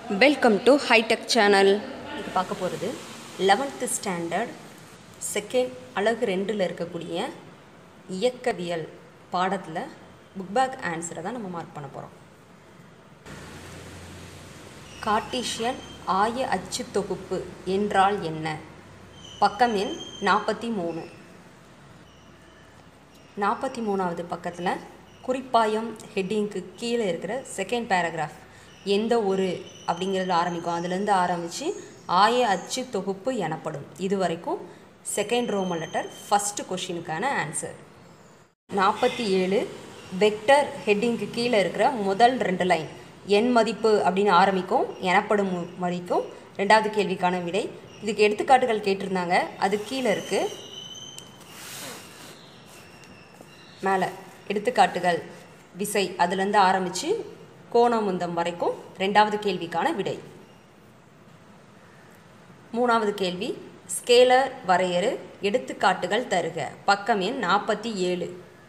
welcome to hitech channel இன்னைக்கு பார்க்க போகிறது லெவன்த்து ஸ்டாண்டர்ட் செகண்ட் அழகு ரெண்டில் இருக்கக்கூடிய இயக்கவியல் பாடத்தில் புக் பேக் ஆன்சரை தான் நம்ம மார்க் பண்ண போகிறோம் கார்ட்டீசியன் ஆய அச்சு தொகுப்பு என்றால் என்ன பக்கம் எண் நாற்பத்தி மூணு நாற்பத்தி மூணாவது பக்கத்தில் குறிப்பாயம் ஹெட்டிங்க்கு கீழே இருக்கிற செகண்ட் பேராகிராஃப் எந்த ஒரு அப்படிங்கிறது ஆரம்பிக்கும் அதுலேருந்து ஆரம்பித்து ஆய அச்சு தொகுப்பு எனப்படும் இது வரைக்கும் செகண்ட் ரோமன் லெட்டர் ஃபஸ்ட்டு கொஷினுக்கான ஆன்சர் நாற்பத்தி ஏழு வெக்டர் ஹெட்டிங்க்கு கீழே இருக்கிற முதல் ரெண்டு லைன் எண் மதிப்பு அப்படின்னு ஆரம்பிக்கும் எனப்படும் வரைக்கும் ரெண்டாவது கேள்விக்கான விடை இதுக்கு எடுத்துக்காட்டுகள் கேட்டிருந்தாங்க அது கீழே இருக்குது மேலே எடுத்துக்காட்டுகள் விசை அதுலேருந்து ஆரம்பித்து கோணமுந்தம் வரைக்கும் ரெண்டாவது கேள்விக்கான விடை மூணாவது கேள்வி ஸ்கேலர் வரையறு எடுத்துக்காட்டுகள் தருக பக்கம் எண் நாற்பத்தி ஏழு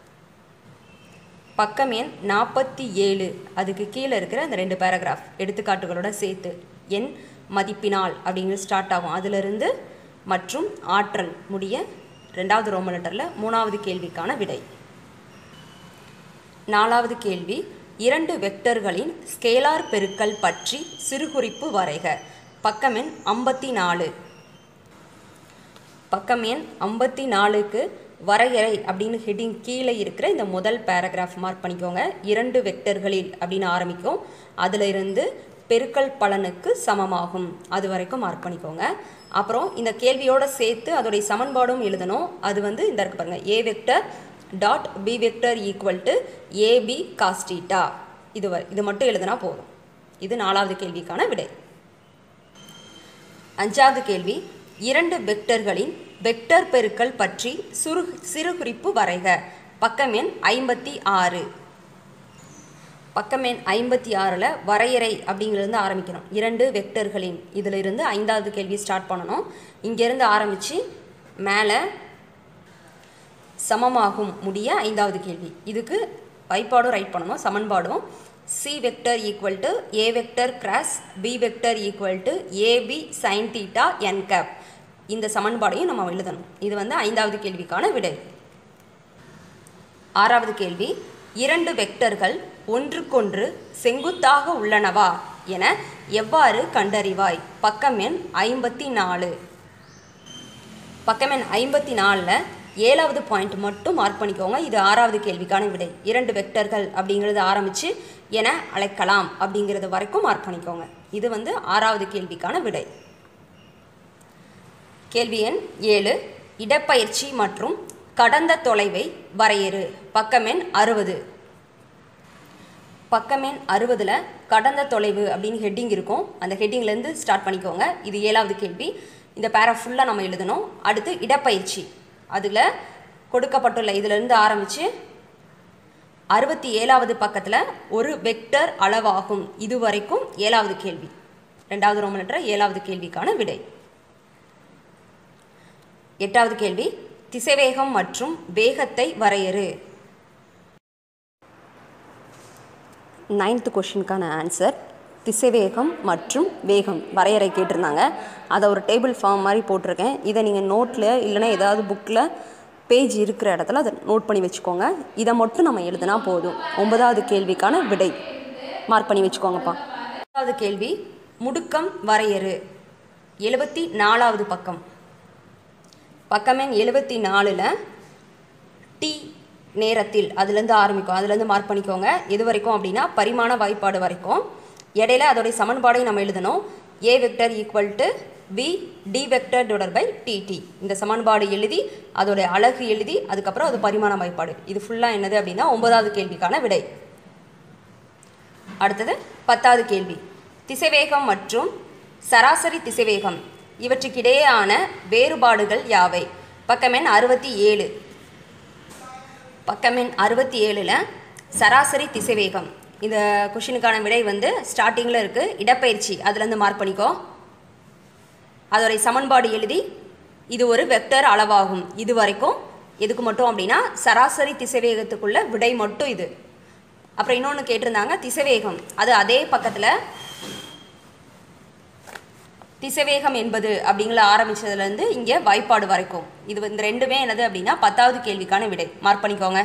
பக்கம் எண் நாற்பத்தி ஏழு அதுக்கு கீழே இருக்கிற அந்த ரெண்டு பேராகிராஃப் எடுத்துக்காட்டுகளோட சேர்த்து எண் மதிப்பினால் அப்படிங்கிறது ஸ்டார்ட் ஆகும் அதிலிருந்து மற்றும் ஆற்றல் முடிய ரெண்டாவது ரோமன் லெட்டரில் மூணாவது கேள்விக்கான விடை நாலாவது கேள்வி இரண்டு வெக்டர்களின் ஸ்கேலார் பெருக்கல் பற்றி சிறுகுறிப்பு வரைக பக்கம் எண் ஐம்பத்தி நாலு பக்கம் எண் ஐம்பத்தி நாலுக்கு வரையறை அப்படின்னு ஹெட்டிங் கீழே இருக்கிற இந்த முதல் பேராகிராஃப் மார்க் பண்ணிக்கோங்க இரண்டு வெக்டர்களில் அப்படின்னு ஆரம்பிக்கும் அதில் இருந்து பெருக்கல் பலனுக்கு சமமாகும் அது வரைக்கும் மார்க் பண்ணிக்கோங்க அப்புறம் இந்த கேள்வியோட சேர்த்து அதோடைய சமன்பாடும் எழுதணும் அது வந்து இந்த இருக்கு பாருங்க A vector dot B vector equal to AB cos theta இது வ- இது மட்டும் எழுதுனா போதும் இது நாலாவது கேள்விக்கான விடை அஞ்சாவது கேள்வி இரண்டு வெக்டர்களின் வெக்டர் பெருக்கல் பற்றி சுரு சிறுகுறிப்பு வரைக பக்கம் எண் ஐம்பத்தி ஆறு பக்கம் எண் ஐம்பத்தி ஆறில் வரையறை அப்படிங்கிறது ஆரம்பிக்கணும் இரண்டு வெக்டர்களின் இதில் இருந்து ஐந்தாவது கேள்வி ஸ்டார்ட் பண்ணணும் இங்கேருந்து ஆரம்பித்து மேலே சமமாகும் முடிய ஐந்தாவது கேள்வி இதுக்கு வைப்பாடும் ரைட் பண்ணணும் சமன்பாடும் C vector equal to A vector cross B vector equal to AB sine theta N cap இந்த சமன்பாடையும் நம்ம எழுதணும் இது வந்து ஐந்தாவது கேள்விக்கான விடை ஆறாவது கேள்வி இரண்டு வெக்டர்கள் ஒன்றுக்கொன்று செங்குத்தாக உள்ளனவா என எவ்வாறு கண்டறிவாய் பக்கம் எண் ஐம்பத்தி நாலு பக்கம் எண் ஐம்பத்தி நாலில் ஏழாவது பாயிண்ட் மட்டும் மார்க் பண்ணிக்கோங்க இது ஆறாவது கேள்விக்கான விடை இரண்டு வெக்டர்கள் அப்படிங்கிறது ஆரம்பித்து என அழைக்கலாம் அப்படிங்கிறது வரைக்கும் மார்க் பண்ணிக்கோங்க இது வந்து ஆறாவது கேள்விக்கான விடை கேள்வி எண் ஏழு இடப்பெயர்ச்சி மற்றும் கடந்த தொலைவை வரையறு பக்கம் எண் அறுபது பக்கம் எண் அறுபதில் கடந்த தொலைவு அப்படின்னு ஹெட்டிங் இருக்கும் அந்த ஹெட்டிங்லேருந்து ஸ்டார்ட் பண்ணிக்கோங்க இது ஏழாவது கேள்வி இந்த பேரா ஃபுல்லாக நம்ம எழுதணும் அடுத்து இடப்பெயர்ச்சி அதில் கொடுக்கப்பட்டுள்ள இதிலிருந்து ஆரம்பித்து அறுபத்தி ஏழாவது பக்கத்தில் ஒரு வெக்டர் அளவாகும் இது வரைக்கும் ஏழாவது கேள்வி ரெண்டாவது ரோமன் லெட்டர் ஏழாவது கேள்விக்கான விடை எட்டாவது கேள்வி திசைவேகம் மற்றும் வேகத்தை வரையறு நைன்த்து கொஷினுக்கான ஆன்சர் திசைவேகம் மற்றும் வேகம் வரையறை கேட்டிருந்தாங்க அதை ஒரு டேபிள் ஃபார்ம் மாதிரி போட்டிருக்கேன் இதை நீங்கள் நோட்டில் இல்லைன்னா ஏதாவது புக்கில் பேஜ் இருக்கிற இடத்துல அதை நோட் பண்ணி வச்சுக்கோங்க இதை மட்டும் நம்ம எழுதினா போதும் ஒன்பதாவது கேள்விக்கான விடை மார்க் பண்ணி வச்சுக்கோங்கப்பா ஒன்பதாவது கேள்வி முடுக்கம் வரையறு எழுபத்தி நாலாவது பக்கம் பக்கம் எண் எழுபத்தி நாலில் டி நேரத்தில் அதுலேருந்து ஆரம்பிக்கும் அதுலேருந்து மார்க் பண்ணிக்கோங்க எது வரைக்கும் அப்படின்னா பரிமாண வாய்ப்பாடு வரைக்கும் இடையில அதோடைய சமன்பாடையும் நம்ம எழுதணும் A vector equal to B D vector divided by DT இந்த சமன்பாடு எழுதி அதோடைய அழகு எழுதி அதுக்கப்புறம் அது பரிமாண வாய்ப்பாடு இது ஃபுல்லாக என்னது அப்படின்னா ஒன்பதாவது கேள்விக்கான விடை அடுத்தது பத்தாவது கேள்வி திசைவேகம் மற்றும் சராசரி திசைவேகம் இவற்றுக்கிடையேயான வேறுபாடுகள் யாவை பக்கம் எண் அறுபத்தி ஏழு பக்கம் எண் அறுபத்தி ஏழில் சராசரி திசைவேகம் இந்த கொஷினுக்கான விடை வந்து ஸ்டார்டிங்கில் இருக்குது இடப்பெயர்ச்சி அதுலேருந்து மார்க் பண்ணிக்கோ அதோடைய சமன்பாடு எழுதி இது ஒரு வெக்டர் அளவாகும் இது வரைக்கும் எதுக்கு மட்டும் அப்படின்னா சராசரி திசைவேகத்துக்குள்ள விடை மட்டும் இது அப்புறம் இன்னொன்று கேட்டிருந்தாங்க திசைவேகம் அது அதே பக்கத்தில் திசைவேகம் என்பது அப்படிங்கிற ஆரம்பிச்சதுலேருந்து இங்கே வாய்ப்பாடு வரைக்கும் இது இந்த ரெண்டுமே என்னது அப்படின்னா பத்தாவது கேள்விக்கான விடை மார்க் பண்ணிக்கோங்க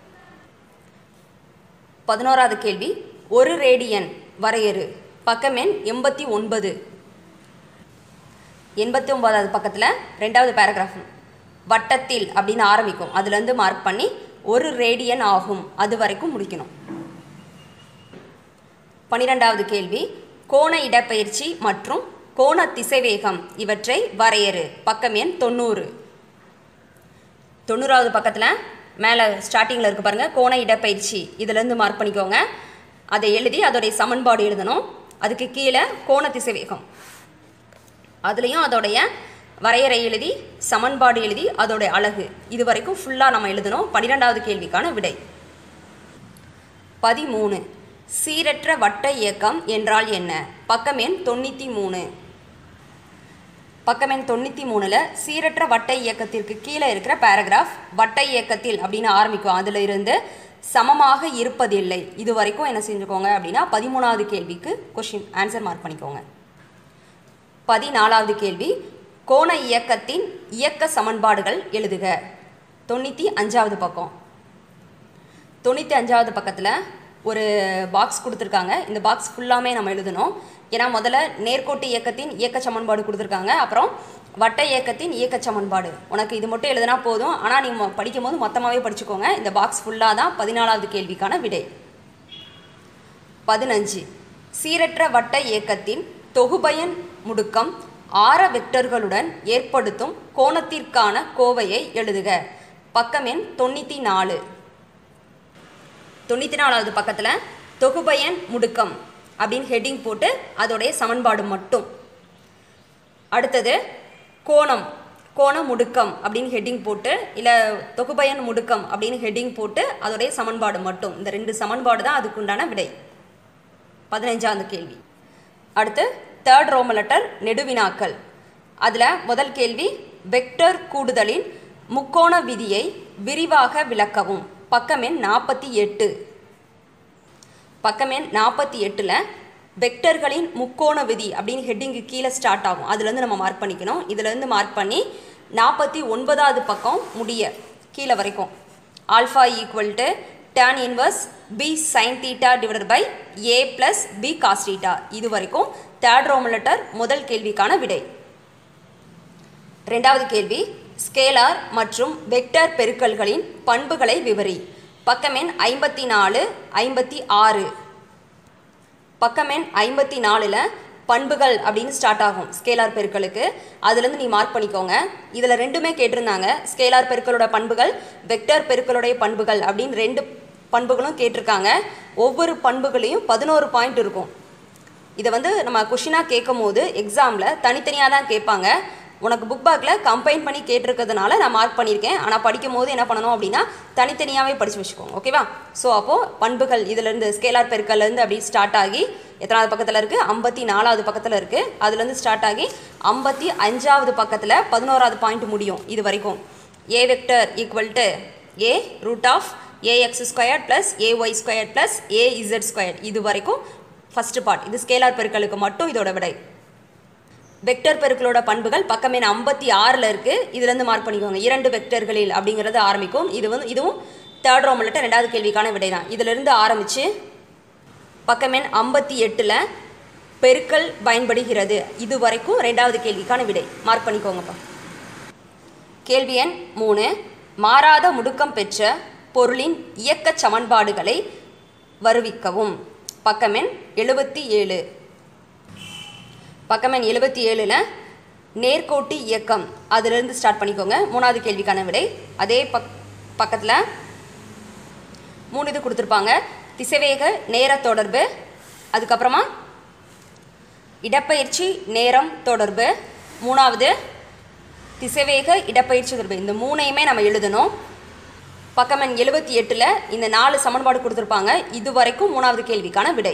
பதினோராவது கேள்வி ஒரு ரேடியன் வரையறு பக்கம் எண் எண்பத்தி ஒன்பது எண்பத்தி ஒன்பதாவது பக்கத்தில் ரெண்டாவது பேராகிராஃப் வட்டத்தில் அப்படின்னு ஆரம்பிக்கும் அதுலேருந்து மார்க் பண்ணி ஒரு ரேடியன் ஆகும் அது வரைக்கும் முடிக்கணும் பன்னிரெண்டாவது கேள்வி கோண இடப்பெயர்ச்சி மற்றும் கோண திசைவேகம் இவற்றை வரையறு பக்கம் எண் தொண்ணூறு தொண்ணூறாவது பக்கத்தில் மேலே ஸ்டார்டிங்கில் இருக்கு பாருங்கள் கோண இடப்பெயர்ச்சி இதுலேருந்து மார்க் பண்ணிக்கோங்க அதை எழுதி அதோடைய சமன்பாடு எழுதணும் அதுக்கு கீழே கோண திசைவேகம் அதுலேயும் அதோடைய வரையறை எழுதி சமன்பாடு எழுதி அதோடைய அழகு இது வரைக்கும் ஃபுல்லாக நம்ம எழுதணும் பன்னிரெண்டாவது கேள்விக்கான விடை பதிமூணு சீரற்ற வட்ட இயக்கம் என்றால் என்ன பக்கம் எண் தொண்ணூற்றி மூணு பக்கம் எண் தொண்ணூற்றி மூணில் சீரற்ற வட்ட இயக்கத்திற்கு கீழே இருக்கிற பேராகிராஃப் வட்ட இயக்கத்தில் அப்படின்னு ஆரம்பிக்கும் அதில் இருந்து சமமாக இருப்பதில்லை இது வரைக்கும் என்ன செஞ்சுக்கோங்க அப்படின்னா பதிமூணாவது கேள்விக்கு கொஷின் ஆன்சர் மார்க் பண்ணிக்கோங்க பதினாலாவது கேள்வி கோண இயக்கத்தின் இயக்க சமன்பாடுகள் எழுதுக தொண்ணூற்றி அஞ்சாவது பக்கம் தொண்ணூற்றி அஞ்சாவது பக்கத்தில் ஒரு பாக்ஸ் கொடுத்துருக்காங்க இந்த பாக்ஸ் ஃபுல்லாமே நம்ம எழுதணும் ஏன்னா முதல்ல நேர்கோட்டு இயக்கத்தின் இயக்க சமன்பாடு கொடுத்துருக்காங்க அப்புறம் வட்ட இயக்கத்தின் இயக்க சமன்பாடு உனக்கு இது மட்டும் எழுதுனா போதும் ஆனால் நீ மொ- படிக்கும் போது மொத்தமாகவே படிச்சுக்கோங்க இந்த பாக்ஸ் ஃபுல்லாக தான் பதினாலாவது கேள்விக்கான விடை பதினஞ்சு சீரற்ற வட்ட இயக்கத்தின் தொகுபயன் முடுக்கம் ஆர வெக்டர்களுடன் ஏற்படுத்தும் கோணத்திற்கான கோவையை எழுதுக பக்கம் எண் தொண்ணூற்றி நாலு தொண்ணூற்றி நாலாவது பக்கத்தில் தொகுபயன் முடுக்கம் அப்படின்னு ஹெட்டிங் போட்டு அதோடைய சமன்பாடு மட்டும் அடுத்தது கோணம் கோண முடுக்கம் அப்படின்னு ஹெட்டிங் போட்டு இல்லை தொகுபயன் முடுக்கம் அப்படின்னு ஹெட்டிங் போட்டு அதோடைய சமன்பாடு மட்டும் இந்த ரெண்டு சமன்பாடு தான் அதுக்குண்டான விடை பதினஞ்சாவது கேள்வி அடுத்து தேர்ட் ரோம லெட்டர் நெடுவினாக்கள் அதில் முதல் கேள்வி வெக்டர் கூடுதலின் முக்கோண விதியை விரிவாக விளக்கவும் பக்கம் எண் நாற்பத்தி எட்டு பக்கம் எண் நாற்பத்தி எட்டில் வெக்டர்களின் முக்கோண விதி அப்படின்னு ஹெட்டிங்கு கீழே ஸ்டார்ட் ஆகும் அதுலேருந்து நம்ம மார்க் பண்ணிக்கணும் இதுலேருந்து மார்க் பண்ணி நாற்பத்தி ஒன்பதாவது பக்கம் முடிய கீழே வரைக்கும் alpha equal to tan inverse B sine theta divided by A plus B cos theta இது வரைக்கும் தேர்ட் ரோமன் லெட்டர் முதல் கேள்விக்கான விடை ரெண்டாவது கேள்வி ஸ்கேலார் மற்றும் வெக்டர் பெருக்கல்களின் பண்புகளை விவரி பக்கம் எண் ஐம்பத்தி நாலு ஐம்பத்தி ஆறு பக்கம் எண் ஐம்பத்தி நாலில் பண்புகள் அப்படின்னு ஸ்டார்ட் ஆகும் ஸ்கேலார் பெருக்கலுக்கு அதுலேருந்து நீ மார்க் பண்ணிக்கோங்க இதில் ரெண்டுமே கேட்டிருந்தாங்க ஸ்கேலார் பெருக்களோட பண்புகள் வெக்டர் பெருக்களுடைய பண்புகள் அப்படின்னு ரெண்டு பண்புகளும் கேட்டிருக்காங்க ஒவ்வொரு பண்புகளையும் பதினோரு பாயிண்ட் இருக்கும் இதை வந்து நம்ம கொஷினாக கேட்கும் போது எக்ஸாமில் தனித்தனியாக தான் கேட்பாங்க உனக்கு புக் பேக்கில் கம்பைன் பண்ணி கேட்டிருக்கிறதுனால நான் மார்க் பண்ணியிருக்கேன் ஆனால் படிக்கும் போது என்ன பண்ணணும் அப்படின்னா தனித்தனியாகவே படித்து வச்சுக்கோங்க ஓகேவா ஸோ அப்போது பண்புகள் இதிலேருந்து ஸ்கேலார் பெருக்கல்லேருந்து அப்படி ஸ்டார்ட் ஆகி எத்தனாவது பக்கத்தில் இருக்குது ஐம்பத்தி நாலாவது பக்கத்தில் இருக்குது அதுலேருந்து ஸ்டார்ட் ஆகி ஐம்பத்தி அஞ்சாவது பக்கத்தில் பதினோராவது பாயிண்ட் முடியும் இது வரைக்கும் A vector equal to A root of AX square plus AY square plus AZ square இது வரைக்கும் ஃபஸ்ட்டு பார்ட் இது ஸ்கேலார் பெருக்கலுக்கு மட்டும் இதோட விடை வெக்டர் பெருக்களோட பண்புகள் பக்கம் எண் ஐம்பத்தி ஆறில் இருக்குது இதுலேருந்து மார்க் பண்ணிக்கோங்க இரண்டு வெக்டர்களில் அப்படிங்கிறது ஆரம்பிக்கும் இது வந்து இதுவும் தேர்ட் ரோம் லெட்டர் ரெண்டாவது கேள்விக்கான விடை தான் இதிலிருந்து ஆரம்பித்து பக்கம் எண் ஐம்பத்தி எட்டில் பெருக்கல் பயன்படுகிறது இது வரைக்கும் ரெண்டாவது கேள்விக்கான விடை மார்க் பண்ணிக்கோங்கப்பா கேள்வி எண் மூணு மாறாத முடுக்கம் பெற்ற பொருளின் இயக்கச் சமன்பாடுகளை வருவிக்கவும் பக்கம் எண் எழுபத்தி ஏழு பக்கம் எண் எழுபத்தி ஏழில் நேர்கோட்டு இயக்கம் அதிலிருந்து ஸ்டார்ட் பண்ணிக்கோங்க மூணாவது கேள்விக்கான விடை அதே பக் பக்கத்தில் மூணு இது கொடுத்துருப்பாங்க திசைவேக நேர தொடர்பு அதுக்கப்புறமா இடப்பெயர்ச்சி நேரம் தொடர்பு மூணாவது திசைவேக இடப்பெயர்ச்சி தொடர்பு இந்த மூணையுமே நம்ம எழுதணும் பக்கம் எண் எழுபத்தி எட்டில் இந்த நாலு சமன்பாடு கொடுத்துருப்பாங்க இது வரைக்கும் மூணாவது கேள்விக்கான விடை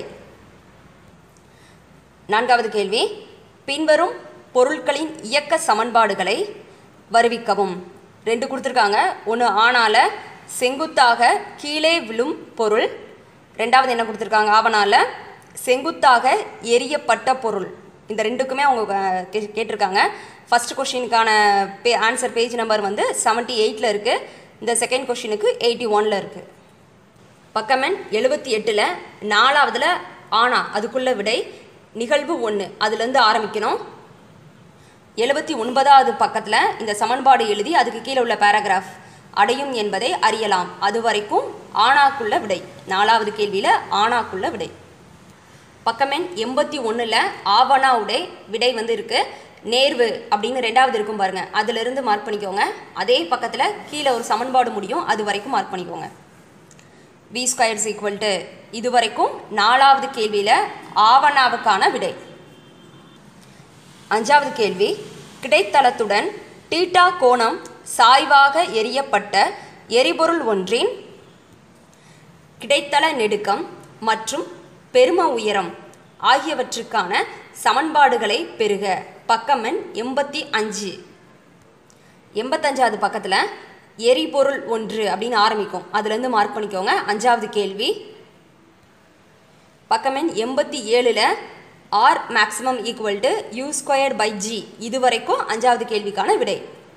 நான்காவது கேள்வி பின்வரும் பொருட்களின் இயக்க சமன்பாடுகளை வருவிக்கவும் ரெண்டு கொடுத்துருக்காங்க ஒன்று ஆனால செங்குத்தாக கீழே விழும் பொருள் ரெண்டாவது என்ன கொடுத்துருக்காங்க ஆவனால செங்குத்தாக எரியப்பட்ட பொருள் இந்த ரெண்டுக்குமே அவங்க அஹ், கே கேட்டிருக்காங்க ஃபர்ஸ்ட் கொஷினுக்கான பே ஆன்சர் பேஜ் நம்பர் வந்து செவன்ட்டி எயிட்டில் இருக்குது இந்த செகண்ட் கொஷினுக்கு எயிட்டி ஒனில் இருக்குது பக்கமென் எழுபத்தி எட்டில் நாலாவதுல ஆனா அதுக்குள்ள விடை நிகழ்வு ஒன்று அதுலேருந்து ஆரம்பிக்கணும் எழுபத்தி ஒன்பதாவது பக்கத்தில் இந்த சமன்பாடு எழுதி அதுக்கு கீழே உள்ள பேராகிராஃப் அடையும் என்பதை அறியலாம் அது வரைக்கும் ஆனாக்குள்ள விடை நாலாவது கேள்வியில் ஆனாக்குள்ள விடை பக்கமென் எண்பத்தி ஒன்றில் ஆவணா உடை விடை வந்து இருக்கு நேர்வு அப்படின்னு ரெண்டாவது இருக்கும் பாருங்க அதிலிருந்து மார்க் பண்ணிக்கோங்க அதே பக்கத்தில் கீழே ஒரு சமன்பாடு முடியும் அது வரைக்கும் மார்க் பண்ணிக்கோங்க வி ஸ்கொயர்ஸ் ஈக்குவல் டு இது வரைக்கும் நாலாவது கேள்வியில் ஆவணாவுக்கான விடை அஞ்சாவது கேள்வி கிடைத்தளத்துடன் டீட்டா கோணம் சாய்வாக எரியப்பட்ட எரிபொருள் ஒன்றின் கிடைத்தள நெடுக்கம் மற்றும் பெரும உயரம் ஆகியவற்றுக்கான சமன்பாடுகளை பெறுக பக்கமெண் எண்பத்தி அஞ்சு எண்பத்தஞ்சாவது பக்கத்தில் எரிபொருள் ஒன்று அப்படின்னு ஆரம்பிக்கும் அதுலேருந்து மார்க் பண்ணிக்கோங்க அஞ்சாவது கேள்வி பக்கமெண் எண்பத்தி ஏழில் R maximum equal to U squared by G இது வரைக்கும் அஞ்சாவது கேள்விக்கான விடை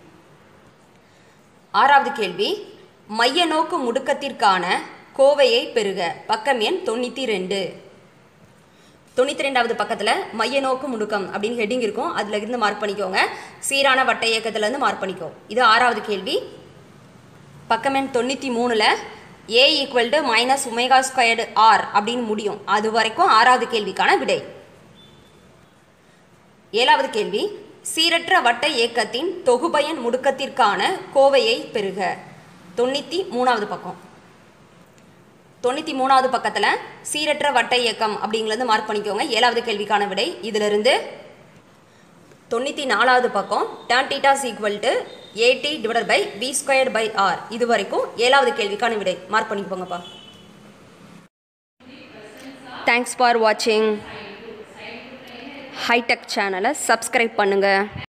ஆறாவது கேள்வி மைய நோக்கு முடுக்கத்திற்கான கோவையை பெறுக பக்கம் எண் தொண்ணூற்றி ரெண்டு தொண்ணூற்றி ரெண்டாவது பக்கத்தில் மைய நோக்கு முடுக்கம் அப்படின்னு ஹெட்டிங் இருக்கும் அதில் இருந்து மார்க் பண்ணிக்கோங்க சீரான வட்ட இயக்கத்துலேருந்து மார்க் பண்ணிக்கோ இது ஆறாவது கேள்வி பக்கம் எண் தொண்ணூற்றி மூணில் A equal to minus omega squared R அப்படின்னு முடியும் அது வரைக்கும் ஆறாவது கேள்விக்கான விடை ஏழாவது கேள்வி சீரற்ற வட்ட இயக்கத்தின் தொகுபயன் முடுக்கத்திற்கான கோவையை பெறுக தொண்ணூற்றி மூணாவது பக்கம் தொண்ணூற்றி மூணாவது பக்கத்தில் சீரற்ற வட்ட இயக்கம் அப்படிங்கிறது மார்க் பண்ணிக்கோங்க ஏழாவது கேள்விக்கான விடை இதிலிருந்து தொண்ணூற்றி நாலாவது பக்கம் tan theta is equal to AT divided by V squared by R இது வரைக்கும் ஏழாவது கேள்விக்கான விடை மார்க் பண்ணிக்கோங்கப்பா தேங்க்ஸ் ஃபார் வாட்சிங் ஹைடெக் சேனலை சப்ஸ்கிரைப் பண்ணுங்கள்